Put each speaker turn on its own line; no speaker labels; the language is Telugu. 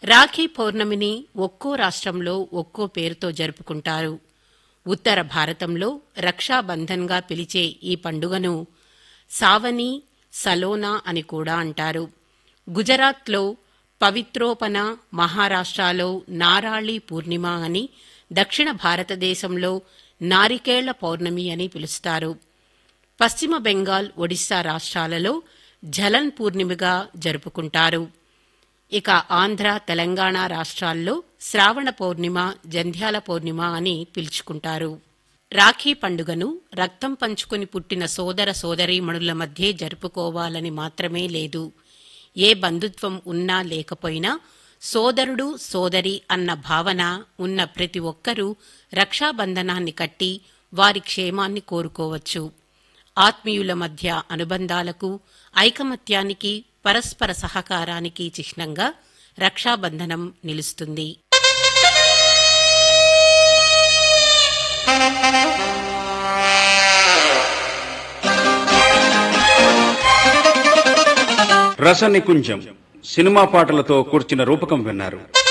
రాఖీ పౌర్ణమిని ఒక్కో రాష్ట్రంలో ఒక్కో పేరుతో జరుపుకుంటారు ఉత్తర భారతంలో రక్షాబంధన్గా పిలిచే ఈ పండుగను సావని సలోనా అని కూడా అంటారు గుజరాత్లో పవిత్రోపన మహారాష్ట్రలో నారాళి పూర్ణిమ అని దక్షిణ భారతదేశంలో నారికేళ్ల పౌర్ణమి అని పిలుస్తారు పశ్చిమ బెంగాల్ ఒడిశా రాష్ట్రాలలో ఝలన్ పూర్ణిమగా జరుపుకుంటారు ఇక ఆంధ్ర తెలంగాణ రాష్ట్రాల్లో శ్రావణ పౌర్ణిమ జంధ్యాల పౌర్ణిమ అని పిలుచుకుంటారు రాఖీ పండుగను రక్తం పంచుకుని పుట్టిన సోదర సోదరీమణుల మధ్యే జరుపుకోవాలని మాత్రమే లేదు ఏ బంధుత్వం ఉన్నా లేకపోయినా సోదరుడు సోదరి అన్న భావన ఉన్న ప్రతి ఒక్కరూ రక్షాబంధనాన్ని కట్టి వారి క్షేమాన్ని కోరుకోవచ్చు ఆత్మీయుల మధ్య అనుబంధాలకు ఐకమత్యానికి పరస్పర సహకారానికి చిహ్నంగా రక్షాబంధనం నిలుస్తుంది
రసనికుంజం సినిమా పాటలతో కూర్చిన రూపకం విన్నారు